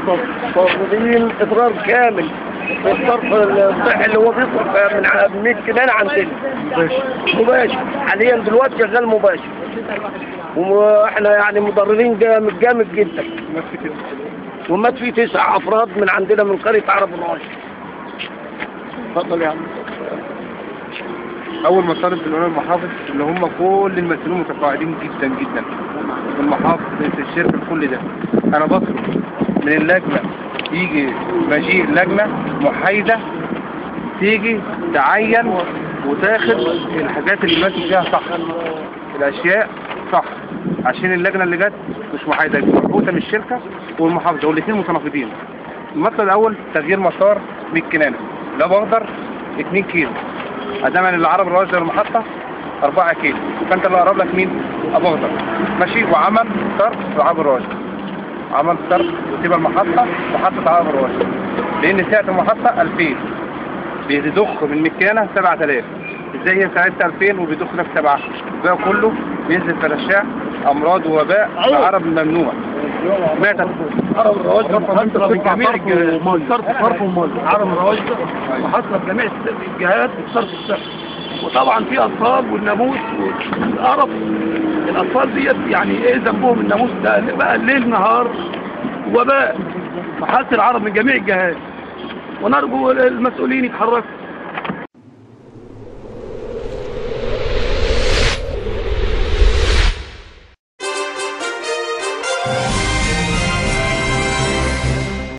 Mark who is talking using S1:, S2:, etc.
S1: برضه طالبين اضرار كامل في الصرف الصحي اللي هو بيصرف من ع- 100 كنان عندنا مباشر حاليا دلوقتي شغال مباشر واحنا يعني مضررين جامد جامد جدا ومات فيه تسع افراد من عندنا من قريه عرب الراشد اتفضل يا عم
S2: اول ما طالب بالعنوان المحافظ اللي هم كل المسؤولين متقاعدين جدا جدا المحافظ في الشركه كل ده انا بطلب من اللجنه يجي مجيء لجنه محايده تيجي تعين وتاخد الحاجات اللي ماشي فيها صح الاشياء صح عشان اللجنه اللي جت مش محايده مربوطه من الشركه والمحافظه والاثنين متناقضين المطلب الاول تغيير مسار 100 كنانه لا بقدر 2 كيلو ادام اللي عرب الراجل المحطه 4 كيلو فانت اللي اقرب لك مين ابو اخضر ماشي وعمل صرف لعرب الراجل عمل صرف وتبقى المحطه محطه عرب الراجل لان سعه المحطه 2000 بيضخ من مكانه 7000 ازاي هي ساعتها 2000 وبيضخ لك 7 الباقي كله بينزل في الاشعه امراض ووباء العرب ممنوع ماتت
S1: عرب الرواج محصلة من جميع الجهات
S3: صرف صرف ومال عرب الرواج محصلة في جميع الجهات بصرف الصحي وطبعا في اطفال والناموس والقرف الاطفال ديت يعني ايه ذنبهم الناموس ده بقى ليل نهار وباء محصل العرب من جميع الجهات ونرجو المسؤولين يتحركوا